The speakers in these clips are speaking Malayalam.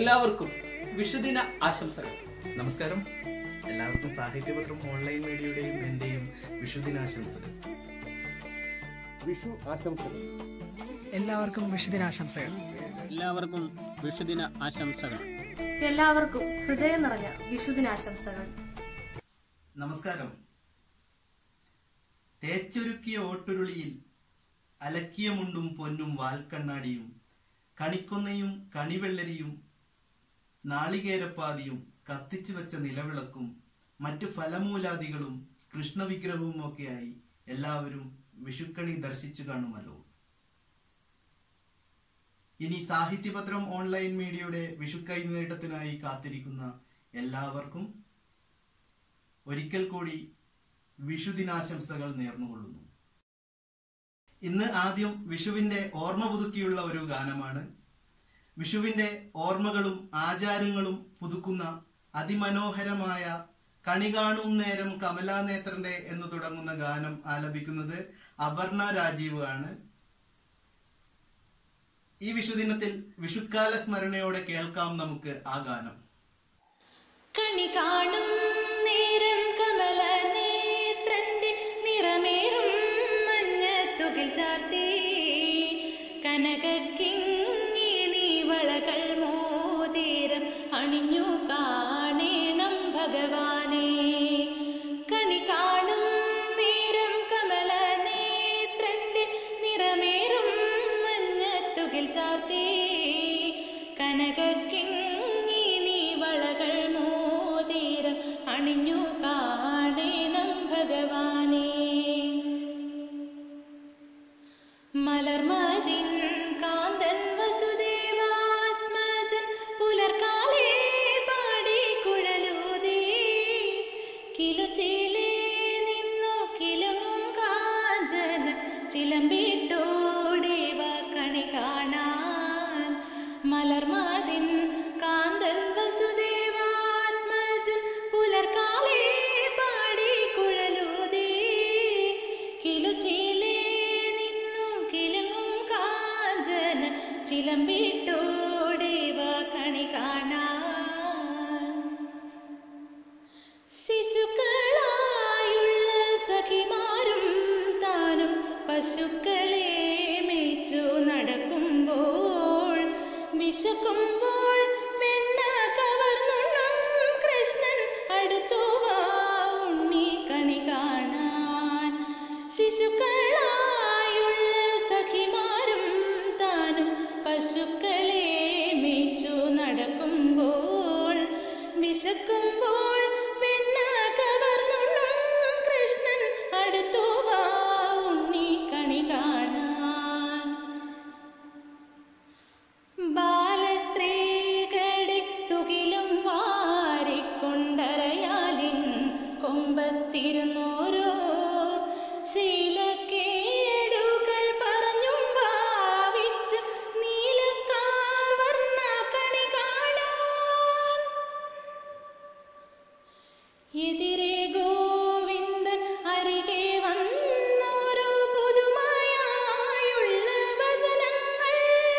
എല്ലാവർക്കും വിഷുദിന ആശംസകൾ നമസ്കാരം എല്ലാവർക്കും സാഹിത്യപത്രം ഓൺലൈൻ മീഡിയയുടെയും എന്റെയും വിഷുദിനാശംസകൾ വിഷു ആശംസകൾ എല്ലാവർക്കും വിഷുദിനാശംസകൾ എല്ലാവർക്കും വിഷുദിന ആശംസകൾ എല്ലാവർക്കും ഹൃദയം നിറഞ്ഞ വിഷുദിനാശംസകൾ നമസ്കാരം തേച്ചൊരുക്കിയ ഓട്ടുരുളിയിൽ അലക്കിയ മുണ്ടും പൊന്നും വാൽക്കണ്ണാടിയും കണിക്കൊന്നയും കണിവെള്ളരിയും നാളികേരപ്പാതിയും കത്തിച്ചു വെച്ച നിലവിളക്കും മറ്റു ഫലമൂലാദികളും കൃഷ്ണവിഗ്രഹവും ഒക്കെയായി എല്ലാവരും വിഷുക്കണി ദർശിച്ചു കാണുമല്ലോ ഇനി സാഹിത്യപത്രം ഓൺലൈൻ മീഡിയയുടെ വിഷുക്കൈ നേട്ടത്തിനായി കാത്തിരിക്കുന്ന എല്ലാവർക്കും ഒരിക്കൽ കൂടി വിഷുദിനാശംസകൾ നേർന്നുകൊള്ളുന്നു ഇന്ന് ആദ്യം വിഷുവിന്റെ ഓർമ്മ പുതുക്കിയുള്ള ഒരു ഗാനമാണ് വിഷുവിന്റെ ഓർമ്മകളും ആചാരങ്ങളും പുതുക്കുന്ന അതിമനോഹരമായ കണി കാണും നേരം കമലാനേത്രന്റെ എന്ന് തുടങ്ങുന്ന ഗാനം ആലപിക്കുന്നത് അപർണ രാജീവ് ആണ് ഈ വിഷുദിനത്തിൽ വിഷുക്കാല സ്മരണയോടെ കേൾക്കാം നമുക്ക് ആ ഗാനം കണി കാണും നേരം കമല നേത്രന്റെ നിറമേറും മഞ്ഞത്തുകിൽ ചാർത്തി കനകിങ്ങിണി വളകൾ മോതിരം അണിഞ്ഞു കാണേണം ഭഗവാനെ കണി കാണും നേരം കമല നേത്രന്റെ നിറമേറും മഞ്ഞത്തുകിൽ ചാർത്തി കനകിങ്ങിണി വളകൾ മോതിരം അണിഞ്ഞു കാണേണം ഭഗവാനെ മലർമതിൻ കാന്തൻ വസുദേവാത്മജൻ പുലർക്കാലേ പാടി കുഴലൂതി കിലുച്ചിലേ നിന്നു കിലുങ്ങും കാഞ്ചന ചിലമ്പിട്ടോടേവ കണി കാണാൻ മലർമതിൻ കാന്തൻ വസുദേവാത്മജൻ പുലർക്കാലേ പാടി കുഴലൂതി കിലുച്ചിലേ നിന്നു കിലുങ്ങും കാഞ്ചന ചിലമ്പിട്ടോടേവ കണി കാണാൻ ശിശുക്കളായുള്ള സഖിമാരും താനും പശുക്കളെ മേച്ചു നടക്കുമ്പോൾ വിശക്കുമ്പോൾ വെണ്ണ കവർന്നുണ്ണും കൃഷ്ണൻ അടുത്തു വാ ഉണ്ണി കണി കാണാൻ ശിശുക്കളായുള്ള സഖിമാരും താനും പശുക്കളെ മേച്ചു നടക്കുമ്പോൾ വിശക്കുമ്പോൾ വെണ്ണ കവർന്നുണ്ണും കൃഷ്ണൻ അടുത്തു വാ ഉണ്ണി കണി കാണാൻ ബാലസ്ത്രീകളെ തുകിലും വാരിക്കൊണ്ടരയാലിൻ കൊമ്പത്തിരുന്നോരോ ശീലക്കേടുകൾ പറഞ്ഞും ഭാവിച്ചും നീലക്കാർ വർണ്ണ കണി കാണാൻ എതിരെ ഗോവിന്ദൻ അരികെ വന്നോരോ പുതുമയായുള്ള വചനങ്ങൾ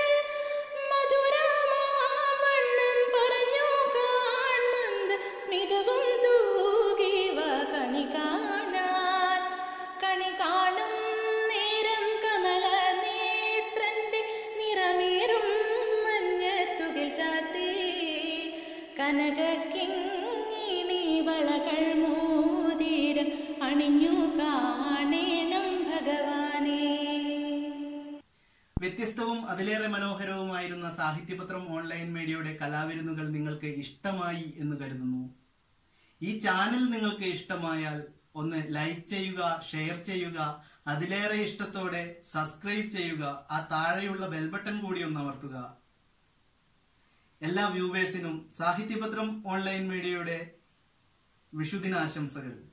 മധുരമാവണ്ണം പറഞ്ഞു കാൺമന്ദ സ്മിതവും തൂകിവ കണി കാണാൻ കണി കാണും നേരം കമല നേത്രന്റെ നിറമേറും മഞ്ഞത്തുകിൽ ചാത്തി കനകിങ്ങിണി വളകൾ മോതിരം അണിഞ്ഞു കാണേണം ഭഗവാനേ വ്യത്യസ്തവും അതിലേറെ മനോഹരവുമായിരുന്ന സാഹിത്യപത്രം ഓൺലൈൻ മീഡിയയുടെ കലാവിരുന്നുകൾ നിങ്ങൾക്ക് ഇഷ്ടമായി എന്ന് കരുതുന്നു ഈ ചാനൽ നിങ്ങൾക്ക് ഇഷ്ടമായാൽ ഒന്ന് ലൈക്ക് ചെയ്യുക ഷെയർ ചെയ്യുക അതിലേറെ ഇഷ്ടത്തോടെ സബ്സ്ക്രൈബ് ചെയ്യുക ആ താഴെയുള്ള ബെൽ ബട്ടൺ കൂടി ഒന്ന് അമർത്തുക എല്ലാ വ്യൂവേഴ്സിനും സാഹിത്യപത്രം ഓൺലൈൻ മീഡിയയുടെ വിഷുദിനാശംസകൾ